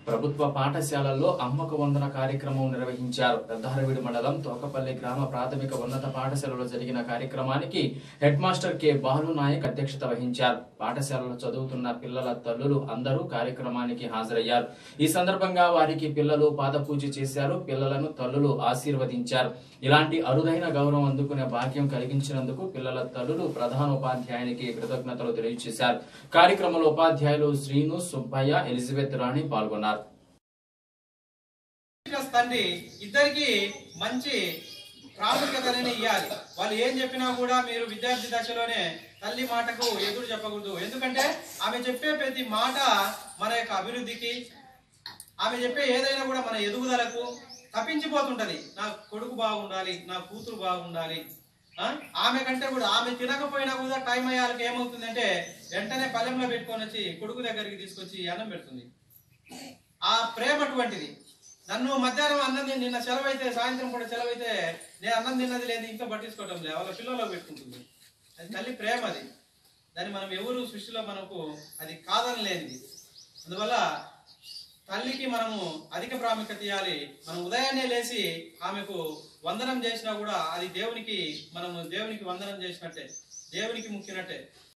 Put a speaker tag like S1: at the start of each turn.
S1: ప్రభుత్వ పాఠశాలల్లో అమ్మక వందన కార్యక్రమం నిర్వహించారు పెద్దహరవీడు మండలం తోకపల్లి గ్రామ ప్రాథమిక ఉన్నత పాఠశాలలో జరిగిన కార్యక్రమానికి head master K Balu Naik అధ్యక్షత వహించారు పాఠశాలలో చదువుతున్న పిల్లల తల్లులు అందరూ కార్యక్రమానికి హాజరయ్యారు ఈ సందర్భంగా వారికి పిల్లలు పాదపూజ చేశారు పిల్లలను తల్లులు ఆశీర్వదించారు ఇలాంటి అరుదైన గౌరవం అందుకునే భాగ్యం కలిగించినందుకు పిల్లల తల్లులు ప్రధానోపాధ్యాయునికి కృతజ్ఞతలు తెలియజేశారు కార్యక్రమంలో ఉపాధ్యాయులు శ్రీను సుబ్బయ్య ఎలిజబెత్ రాణి పాల్గొన్నారు
S2: టీచర్స్ తండ్రి ఇద్దరికి మంచి ప్రాముఖ్యత అనేది ఇవ్వాలి వాళ్ళు ఏం చెప్పినా కూడా మీరు విద్యార్థి దశలోనే తల్లి మాటకు ఎదురు చెప్పకూడదు ఎందుకంటే ఆమె చెప్పే ప్రతి మాట మన యొక్క అభివృద్ధికి ఆమె చెప్పే ఏదైనా కూడా మన ఎదుగుదలకు తప్పించిపోతుంటది నా కొడుకు బాగుండాలి నా కూతురు బాగుండాలి ఆ? ఆమె కంటే కూడా ఆమె తినకపోయినా కూడా టైం అయ్యాలకు ఏమవుతుందంటే వెంటనే పల్లెంలో పెట్టుకొని వచ్చి కొడుకు దగ్గరికి తీసుకొచ్చి అన్నం పెడుతుంది ఆ ప్రేమ అటువంటిది నన్ను మధ్యాహ్నం అన్నం తిని నిన్న సెలవు అయితే సాయంత్రం కూడా సెలవు అయితే నేను అన్నం తిన్నది లేదు ఇంట్లో పట్టించుకోవటం లేదు వాళ్ళ పిల్లల్లో పెట్టుకుంటుంది అది తల్లి ప్రేమ అది దాన్ని మనం ఎవరు సృష్టిలో మనకు అది కాదని లేనిది అందువల్ల తల్లికి మనము అధిక ప్రాముఖ్యత ఇవ్వాలి మనం ఉదయాన్నే లేచి ఆమెకు వందనం చేసినా కూడా అది దేవునికి మనము దేవునికి వందనం చేసినట్టే దేవునికి ముక్కినట్టే